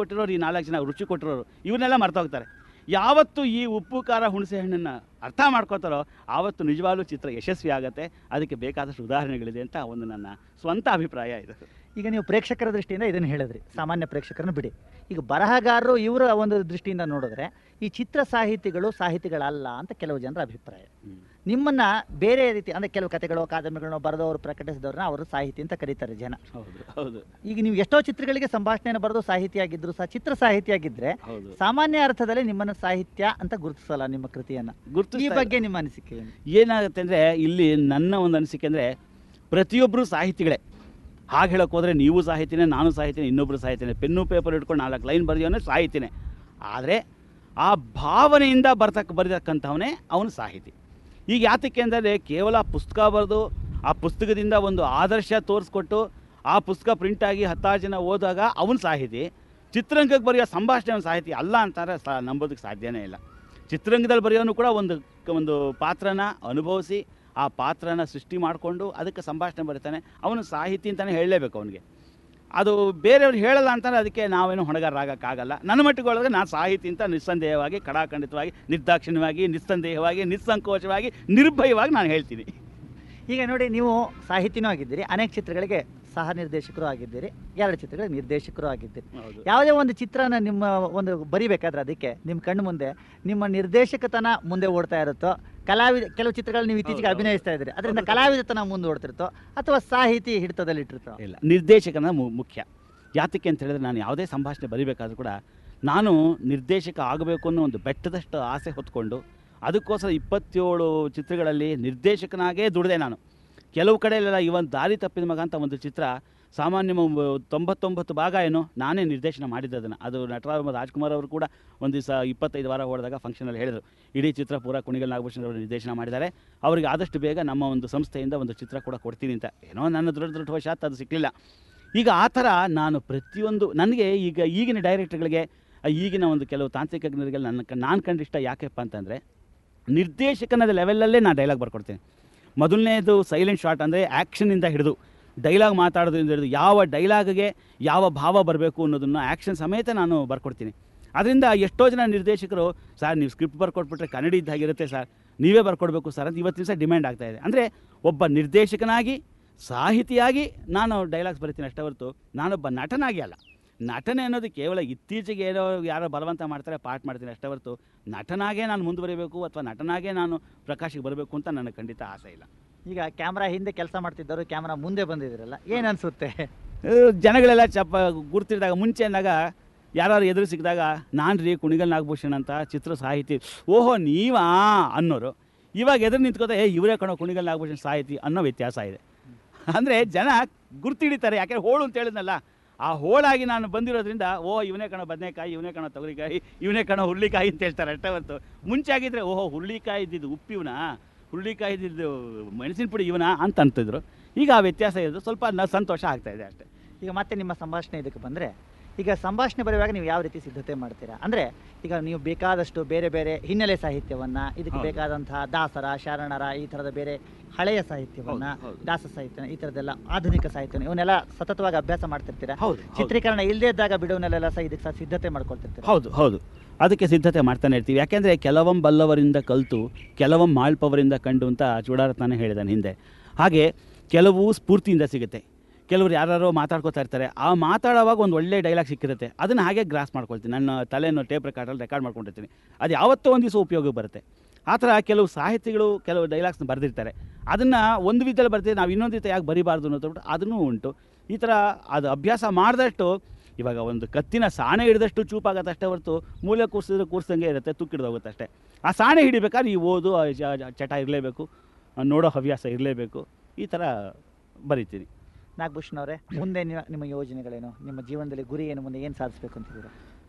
ಕೊಟ್ಟಿರೋರು ಈ ನಾಲ್ಕು ಜನ ರುಚಿ ಕೊಟ್ಟಿರೋರು ಇವನ್ನೆಲ್ಲ ಮರ್ತೋಗ್ತಾರೆ ಯಾವತ್ತು ಈ ಉಪ್ಪು ಖಾರ ಹುಣಸೆ ಹಣ್ಣನ್ನು ಅರ್ಥ ಮಾಡ್ಕೋತಾರೋ ಆವತ್ತು ನಿಜವಾಗ್ಲೂ ಚಿತ್ರ ಯಶಸ್ವಿ ಆಗುತ್ತೆ ಅದಕ್ಕೆ ಬೇಕಾದಷ್ಟು ಉದಾಹರಣೆಗಳಿದೆ ಅಂತ ಒಂದು ನನ್ನ ಸ್ವಂತ ಅಭಿಪ್ರಾಯ ಇದು ಈಗ ನೀವು ಪ್ರೇಕ್ಷಕರ ದೃಷ್ಟಿಯಿಂದ ಇದನ್ನು ಹೇಳಿದ್ರಿ ಸಾಮಾನ್ಯ ಪ್ರೇಕ್ಷಕರನ್ನು ಬಿಡಿ ಈಗ ಬರಹಗಾರರು ಇವರ ಒಂದು ದೃಷ್ಟಿಯಿಂದ ನೋಡಿದ್ರೆ ಈ ಚಿತ್ರ ಸಾಹಿತಿಗಳು ಸಾಹಿತಿಗಳಲ್ಲ ಅಂತ ಕೆಲವು ಜನರ ಅಭಿಪ್ರಾಯ ಹ್ಮ್. ನಿಮ್ಮನ್ನ ಬೇರೆ ರೀತಿ ಅಂದರೆ ಕೆಲವು ಕಥೆಗಳು ಕಾದಂಬರಿಗಳನ್ನು ಬರೆದವರು ಪ್ರಕಟಿಸಿದವ್ರನ್ನ ಅವರು ಸಾಹಿತಿ ಅಂತ ಕರೀತಾರೆ ಜನ ಹೌದು ಹೌದು ಈಗ ನೀವು ಎಷ್ಟೋ ಚಿತ್ರಗಳಿಗೆ ಸಂಭಾಷಣೆಯನ್ನು ಬರೆದು ಸಾಹಿತಿಯಾಗಿದ್ರು ಸಹ ಚಿತ್ರ ಸಾಹಿತಿಯಾಗಿದ್ರೆ ಹೌದು ಸಾಮಾನ್ಯ ಅರ್ಥದಲ್ಲಿ ನಿಮ್ಮನ್ನು ಸಾಹಿತ್ಯ ಅಂತ ಗುರುತಿಸಲ್ಲ ನಿಮ್ಮ ಕೃತಿಯನ್ನ ಈ ಗುರುತು ಬಗ್ಗೆ ನಿಮ್ಮ ಅನಿಸಿಕೆ ಏನು ಏನಾಗುತ್ತೆ ಅಂದರೆ ಇಲ್ಲಿ ನನ್ನ ಒಂದು ಅನಿಸಿಕೆ ಅಂದರೆ ಪ್ರತಿಯೊಬ್ಬರು ಸಾಹಿತಿಗಳೇ ಹಾಗೆ ಹೇಳೋಕೆ ಹೋದರೆ ನೀವು ಸಾಹಿತಿನೇ ನಾನು ಸಾಹಿತಿನೇ ಇನ್ನೊಬ್ಬರು ಸಾಹಿತಿನೇ ಪೆನ್ನು ಪೇಪರ್ ಇಟ್ಕೊಂಡು ನಾಲ್ಕು ಲೈನ್ ಬರೆಯೋನೇ ಸಾಹಿತಿನೇ ಆದರೆ ಆ ಭಾವನೆಯಿಂದ ಬರ್ತಕ್ಕ ಬರೆದಕ್ಕಂಥವನೇ ಅವನು ಸಾಹಿತಿ ಈಗ ಯಾತಕ್ಕೆ ಅಂದರೆ ಕೇವಲ ಪುಸ್ತಕ ಬರೆದು ಆ ಪುಸ್ತಕದಿಂದ ಒಂದು ಆದರ್ಶ ತೋರಿಸ್ಕೊಟ್ಟು ಆ ಪುಸ್ತಕ ಪ್ರಿಂಟಾಗಿ ಹತ್ತಾರು ಜನ ಓದಾಗ ಅವನು ಸಾಹಿತಿ ಚಿತ್ರರಂಗಕ್ಕೆ ಬರೆಯೋ ಸಂಭಾಷಣೆ ಅವನು ಸಾಹಿತಿ ಅಲ್ಲ ಅಂತಾರೆ ಸಾ ನಂಬೋದಕ್ಕೆ ಸಾಧ್ಯನೇ ಇಲ್ಲ ಚಿತ್ರರಂಗದಲ್ಲಿ ಬರೆಯೋನು ಕೂಡ ಒಂದು ಒಂದು ಪಾತ್ರನ ಅನುಭವಿಸಿ ಆ ಪಾತ್ರನ ಸೃಷ್ಟಿ ಮಾಡಿಕೊಂಡು ಅದಕ್ಕೆ ಸಂಭಾಷಣೆ ಬರೀತಾನೆ ಅವನು ಸಾಹಿತಿ ಅಂತಲೇ ಹೇಳಲೇಬೇಕು ಅವನಿಗೆ ಅದು ಬೇರೆಯವ್ರು ಹೇಳಲ್ಲ ಅಂತಾರೆ ಅದಕ್ಕೆ ನಾವೇನು ಹೊಣೆಗಾರರಾಗಕ್ಕಾಗಲ್ಲ ನನ್ನ ಮಟ್ಟಿಗೆ ಒಳಗೆ ನಾನು ಸಾಹಿತಿ ಅಂತ ನಿಸ್ಸಂದೇಹವಾಗಿ ಕಡಾಖಂಡಿತವಾಗಿ ನಿರ್ದಾಕ್ಷಿಣ್ಯವಾಗಿ ನಿಸ್ಸಂದೇಹವಾಗಿ ನಿಸ್ಸಂಕೋಚವಾಗಿ ನಿರ್ಭಯವಾಗಿ ನಾನು ಹೇಳ್ತೀನಿ ಈಗ ನೋಡಿ ನೀವು ಸಾಹಿತಿನೂ ಆಗಿದ್ದೀರಿ ಅನೇಕ ಚಿತ್ರಗಳಿಗೆ ಸಹ ನಿರ್ದೇಶಕರು ಆಗಿದ್ದೀರಿ ಎರಡು ಚಿತ್ರಗಳಿಗೆ ನಿರ್ದೇಶಕರು ಆಗಿದ್ದೀರಿ ಹೌದು ಯಾವುದೇ ಒಂದು ಚಿತ್ರನ ನಿಮ್ಮ ಒಂದು ಬರಿಬೇಕಾದ್ರೆ ಅದಕ್ಕೆ ನಿಮ್ಮ ಕಣ್ಣು ಮುಂದೆ ನಿಮ್ಮ ನಿರ್ದೇಶಕತನ ಮುಂದೆ ಓಡ್ತಾ ಇರುತ್ತೋ ಕಲಾವಿದ ಕೆಲವು ಚಿತ್ರಗಳು ನೀವು ಇತ್ತೀಚೆಗೆ ಹೌದು, ಹೌದು. ಅಭಿನಯಿಸ್ತಾ ಇದ್ದೀರಿ ಅದರಿಂದ ಕಲಾವಿದತನ ಮುಂದೆ ಓಡ್ತಿರುತ್ತೋ ಅಥವಾ ಸಾಹಿತಿ ಹಿಡಿತದಲ್ಲಿ ಇಟ್ಟಿರುತ್ತೋ ಇಲ್ಲ ನಿರ್ದೇಶಕನ ಮು- ಮುಖ್ಯ ಯಾತಕ್ಕೆ ಅಂತ ಹೇಳಿದ್ರೆ ನಾನು ಯಾವುದೇ ಸಂಭಾಷಣೆ ಬರಿಬೇಕಾದ್ರೂ ಕೂಡ ನಾನು ನಿರ್ದೇಶಕ ಆಗಬೇಕು ಅನ್ನೋ ಒಂದು ಬೆಟ್ಟದಷ್ಟು ಆಸೆ ಹೊತ್ಕೊಂಡು ಅದಕ್ಕೋಸ್ಕರ ಇಪ್ಪತ್ತೇಳು ಚಿತ್ರಗಳಲ್ಲಿ ನಿರ್ದೇಶಕನಾಗೇ ದುಡಿದೆ ನಾನು ಕೆಲವು ಕಡೆಯಲ್ಲೆಲ್ಲ ಇವನ್ ದಾರಿ ತಪ್ಪಿದ ಮಗ ಅಂತ ಒಂದು ಚಿತ್ರ ಸಾಮಾನ್ಯ ಮ- ತೊಂಬತ್ತೊಂಬತ್ತು ಭಾಗ ಏನು ನಾನೇ ನಿರ್ದೇಶನ ಮಾಡಿದ್ದೆ ಅದನ್ನು ಅದು ನಟರಾಜ ರಾಜ್ಕುಮಾರ್ ಅವರು ಕೂಡ ಒಂದು ದಿವಸ ಇಪ್ಪತ್ತೈದು ವಾರ ಹೊಡೆದಾಗ ಫಂಕ್ಷನಲ್ಲಿ ಹೇಳಿದರು ಇಡೀ ಚಿತ್ರ ಪೂರ ಕುಣಿಗಲ್ ನಾಗಭೂಷಣ ಅವರು ನಿರ್ದೇಶನ ಮಾಡಿದ್ದಾರೆ ಅವರಿಗೆ ಆದಷ್ಟು ಬೇಗ ನಮ್ಮ ಒಂದು ಸಂಸ್ಥೆಯಿಂದ ಒಂದು ಚಿತ್ರ ಕೂಡ ಕೊಡ್ತೀನಿ ಅಂತ ಏನೋ ನನ್ನ ದೃಢ ದೃಢವಶಾತ್ ಅದು ಸಿಕ್ಕಲಿಲ್ಲ ಈಗ ಆ ಥರ ನಾನು ಪ್ರತಿಯೊಂದು ನನಗೆ ಈಗ ಈಗಿನ ಡೈರೆಕ್ಟರ್ಗಳಿಗೆ ಆ ಈಗಿನ ಒಂದು ಕೆಲವು ತಾಂತ್ರಿಕಜ್ಞರಿಗೆ ನನ್ನ ನಾನು ಕಂಡಿಷ್ಟ ಯಾಕೆಪ್ಪ ಅಂತಂದರೆ ನಿರ್ದೇಶಕನದ ಲೆವೆಲಲ್ಲೇ ನಾನು ಡೈಲಾಗ್ ಬರ್ಕೊಡ್ತೀನಿ ಮೊದಲನೇದು ಸೈಲೆಂಟ್ ಶಾಟ್ ಅಂದರೆ ಆ್ಯಕ್ಷನಿಂದ ಹಿಡಿದು ಡೈಲಾಗ್ ಮಾತಾಡೋದ್ರಿಂದ ಹಿಡಿದು ಯಾವ ಡೈಲಾಗ್ಗೆ ಯಾವ ಭಾವ ಬರಬೇಕು ಅನ್ನೋದನ್ನು ಆ್ಯಕ್ಷನ್ ಸಮೇತ ನಾನು ಬರ್ಕೊಡ್ತೀನಿ ಅದರಿಂದ ಎಷ್ಟೋ ಜನ ನಿರ್ದೇಶಕರು ಸರ್ ನೀವು ಸ್ಕ್ರಿಪ್ಟ್ ಬರ್ಕೊಟ್ಬಿಟ್ರೆ ಕನ್ನಡ ಇದ್ದಾಗಿರುತ್ತೆ ಸರ್ ನೀವೇ ಬರ್ಕೊಡ್ಬೇಕು ಸರ್ ಅಂತ ಇವತ್ತಿನ ದಿವಸ ಡಿಮ್ಯಾಂಡ್ ಆಗ್ತಾ ಇದೆ ಅಂದರೆ ಒಬ್ಬ ನಿರ್ದೇಶಕನಾಗಿ ಸಾಹಿತಿಯಾಗಿ ನಾನು ಡೈಲಾಗ್ಸ್ ಬರಿತೀನಿ ಅಷ್ಟೇ ಹೊರತು ನಾನೊಬ್ಬ ನಟನಾಗಿ ಅಲ್ಲ ನಟನೆ ಅನ್ನೋದು ಕೇವಲ ಇತ್ತೀಚೆಗೆ ಏನೋ ಯಾರೋ ಬಲವಂತ ಮಾಡ್ತಾರೆ ಪಾಠ ಮಾಡ್ತೀನಿ ಅಷ್ಟೇ ಹೊರತು ನಟನಾಗೇ ನಾನು ಮುಂದುವರಿಬೇಕು ಅಥವಾ ನಟನಾಗೇ ನಾನು ಪ್ರಕಾಶಿಗೆ ಬರಬೇಕು ಅಂತ ನನಗೆ ಖಂಡಿತ ಆಸೆ ಇಲ್ಲ ಈಗ ಕ್ಯಾಮ್ರಾ ಹಿಂದೆ ಕೆಲಸ ಮಾಡ್ತಿದ್ದವರು ಕ್ಯಾಮ್ರಾ ಮುಂದೆ ಬಂದಿದ್ದೀರಲ್ಲ ಏನು ಅನಿಸುತ್ತೆ ಆ, ಜನಗಳೆಲ್ಲ ಚಪ್ಪ ಗುರ್ತಿರಿದಾಗ ಮುಂಚೆ ಅಂದಾಗ ಯಾರು ಎದುರು ಸಿಕ್ಕಿದಾಗ ನಾನು ರೀ ಕುಣಿಗಲ್ ನಾಗಭೂಷಣ್ ಅಂತ ಚಿತ್ರ ಸಾಹಿತಿ ಓಹೋ ನೀವಾ ಅನ್ನೋರು ಇವಾಗ ಎದುರು ನಿಂತ್ಕೋತ ಏ ಇವರೇ ಕಣೋ ಕುಣಿಗಲ್ ನಾಗಭೂಷಣ್ ಸಾಹಿತಿ ಅನ್ನೋ ವ್ಯತ್ಯಾಸ ಇದೆ ಅಂದರೆ ಜನ ಗುರ್ತಿಡಿತಾರೆ ಯಾಕೆಂದ್ರೆ ಹೋಳು ಅಂತ ಹೇಳಿದ್ನಲ್ಲ ಆ ಹೋಳಾಗಿ ನಾನು ಬಂದಿರೋದ್ರಿಂದ ಓ ಇವನೇ ಕಣೋ ಬದನೆಕಾಯಿ ಇವನೇ ಕಣೋ ತೊಗರಿಕಾಯಿ ಇವನೇ ಕಣೋ ಹುರುಳಿಕಾಯಿ ಅಂತ ಹೇಳ್ತಾರೆ ಅಷ್ಟೇ ಹೊರತು ಮುಂಚೆ ಆಗಿದ್ರೆ ಓಹೋ ಹುರುಳಿಕಾಯಿ ಇದ್ದಿದ್ದು ಉಪ್ಪಿವನ ಹುರುಳಿಕಾಯಿ ಇದ್ದಿದ್ದು ಮೆಣಸಿನ ಪುಡಿ ಇವನ ಅಂತ ಅಂತಿದ್ರು ಈಗ ಆ ವ್ಯತ್ಯಾಸ ಇರೋದು ಸ್ವಲ್ಪ ನ ಸಂತೋಷ ಆಗ್ತಾ ಇದೆ ಅಷ್ಟೇ ಈಗ ಮತ್ತೆ ನಿಮ್ಮ ಸಂಭಾಷಣೆ ಇದಕ್ಕೆ ಬಂದರೆ ಈಗ ಸಂಭಾಷಣೆ ಬರೆಯುವಾಗ ನೀವು ಯಾವ ರೀತಿ ಸಿದ್ಧತೆ ಮಾಡ್ತೀರಾ ಅಂದರೆ ಈಗ ನೀವು ಬೇಕಾದಷ್ಟು ಬೇರೆ ಬೇರೆ ಹಿನ್ನೆಲೆ ಸಾಹಿತ್ಯವನ್ನು ಇದಕ್ಕೆ ಹೌದು. ಬೇಕಾದಂತಹ ದಾಸರ ಶರಣರ ಈ ಥರದ ಬೇರೆ ಹಳೆಯ ಸಾಹಿತ್ಯವನ್ನು ಹೌದು, ಹೌದು. ದಾಸ ಸಾಹಿತ್ಯ ಈ ಥರದ್ದೆಲ್ಲ ಆಧುನಿಕ ಸಾಹಿತ್ಯ ಇವನ್ನೆಲ್ಲ ಸತತವಾಗಿ ಅಭ್ಯಾಸ ಮಾಡ್ತಿರ್ತೀರಾ ಹೌದು ಚಿತ್ರೀಕರಣ ಇಲ್ಲದೇ ಇದ್ದಾಗ ಬಿಡುವನ್ನೆಲ್ಲ ಸಹ ಇದಕ್ಕೆ ಸಹ ಸಿದ್ಧತೆ ಮಾಡ್ಕೊಳ್ತಿರ್ತೀರಾ ಹೌದು ಹೌದು ಅದಕ್ಕೆ ಸಿದ್ಧತೆ ಮಾಡ್ತಾನೆ ಇರ್ತೀವಿ ಯಾಕೆಂದರೆ ಕೆಲವೊಂ ಬಲ್ಲವರಿಂದ ಕಲಿತು ಕೆಲವೊಂ ಮಾಳ್ಪವರಿಂದ ಕಂಡು ಅಂತ ಚೂಡಾರತ್ನಾನೇ ಹೇಳಿದಾನೆ ಹಿಂದೆ ಹಾಗೆ ಕೆಲವು ಸ್ಫೂರ್ತಿಯಿಂದ ಸಿಗುತ್ತೆ ಕೆಲವರು ಯಾರೋ ಮಾತಾಡ್ಕೋತಾ ಇರ್ತಾರೆ ಆ ಮಾತಾಡೋವಾಗ ಒಂದು ಒಳ್ಳೆ ಡೈಲಾಗ್ ಸಿಕ್ಕಿರುತ್ತೆ ಅದನ್ನು ಹಾಗೆ ಗ್ರಾಸ್ ಮಾಡ್ಕೊಳ್ತೀನಿ ನನ್ನ ತಲೆಯನ್ನು ಟೇಪ್ ರೆಕಾರ್ಡಲ್ಲಿ ರೆಕಾರ್ಡ್ ಮಾಡ್ಕೊಂಡಿರ್ತೀನಿ ಅದು ಯಾವತ್ತೋ ಒಂದು ದಿವಸ ಉಪಯೋಗಕ್ಕೆ ಬರುತ್ತೆ ಆ ಥರ ಕೆಲವು ಸಾಹಿತಿಗಳು ಕೆಲವು ಡೈಲಾಗ್ಸ್ನ ಬರೆದಿರ್ತಾರೆ ಅದನ್ನು ಒಂದು ವಿಧದಲ್ಲಿ ಬರ್ತೀವಿ ನಾವು ಇನ್ನೊಂದು ರೀತಿ ಯಾಕೆ ಬರಿಬಾರ್ದು ಅನ್ನೋದು ಅದನ್ನೂ ಉಂಟು ಈ ಥರ ಅದು ಅಭ್ಯಾಸ ಮಾಡಿದಷ್ಟು ಇವಾಗ ಒಂದು ಕತ್ತಿನ ಸಾಣೆ ಹಿಡಿದಷ್ಟು ಚೂಪಾಗತ್ತೆ ಅಷ್ಟೇ ಹೊರತು ಮೂಲೆ ಕೂರಿಸಿದ್ರೆ ಕೂರ್ಸಂಗೆ ಇರುತ್ತೆ ತುಕ್ಕಿಡ್ದೋಗುತ್ತೆ ಅಷ್ಟೇ ಆ ಸಾಣೆ ಹಿಡಿಬೇಕಾದ್ರೆ ಈ ಓದು ಆ ಜ- ಜ- ಚಟ ಇರಲೇಬೇಕು ನೋಡೋ ಹವ್ಯಾಸ ಇರಲೇಬೇಕು ಈ ಥರ ಬರಿತೀನಿ ನಾಗಭೂಷಣ್ ಅವರೇ ಮುಂದೆ ನಿಮ್ಮ ನಿಮ್ಮ ಯೋಜನೆಗಳೇನು ನಿಮ್ಮ ಜೀವನದಲ್ಲಿ ಗುರಿ ಏನು ಮುಂದೆ ಏನು ಸಾಧಿಸಬೇಕು ಅಂತಿದ್ದೀರಾ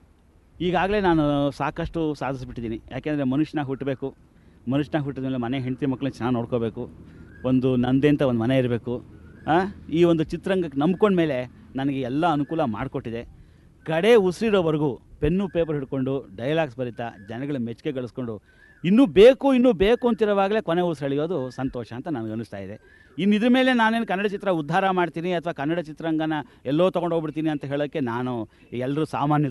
ಈಗಾಗಲೇ ನಾನು ಸಾಕಷ್ಟು ಸಾಧಿಸ್ಬಿಟ್ಟಿದ್ದೀನಿ ಯಾಕೆಂದರೆ ಮನುಷ್ಯನಾಗಿ ಹುಟ್ಟಬೇಕು ಮನುಷ್ಯನಾಗಿ ಹುಟ್ಟಿದ ಮೇಲೆ ಮನೆ ಹೆಂಡತಿ ಮಕ್ಕಳನ್ನ ಚೆನ್ನಾಗಿ ನೋಡ್ಕೋಬೇಕು ಒಂದು ನಂದೇ ಅಂತ ಒಂದು ಮನೆ ಇರಬೇಕು ಈ ಒಂದು ಚಿತ್ರರಂಗಕ್ಕೆ ನಂಬ್ಕೊಂಡ ಮೇಲೆ ನನಗೆ ಎಲ್ಲ ಅನುಕೂಲ ಮಾಡಿಕೊಟ್ಟಿದೆ ಕಡೆ ಉಸಿರಿರೋವರೆಗೂ ಪೆನ್ನು ಪೇಪರ್ ಹಿಡ್ಕೊಂಡು ಡೈಲಾಗ್ಸ್ ಬರಿತಾ ಜನಗಳ ಮೆಚ್ಚುಗೆ ಗಳಿಸ್ಕೊಂಡು ಇನ್ನೂ ಬೇಕು ಇನ್ನೂ ಬೇಕು ಅಂತಿರುವಾಗಲೇ ಕೊನೆ ಉಸಿರೆಳೆಯೋದು ಸಂತೋಷ ಅಂತ ನನಗೆ ಅನಿಸ್ತಾ ಇದೆ ಇನ್ನು ಇದ್ರ ಮೇಲೆ ನಾನೇನು ಕನ್ನಡ ಚಿತ್ರ ಉದ್ಧಾರ ಮಾಡ್ತೀನಿ ಅಥವಾ ಕನ್ನಡ ಚಿತ್ರರಂಗನ ಎಲ್ಲೋ ತೊಗೊಂಡು ಹೋಗ್ಬಿಡ್ತೀನಿ ಅಂತ ಹೇಳೋಕ್ಕೆ ನಾನು ಎಲ್ಲರೂ ಸಾಮಾನ್ಯ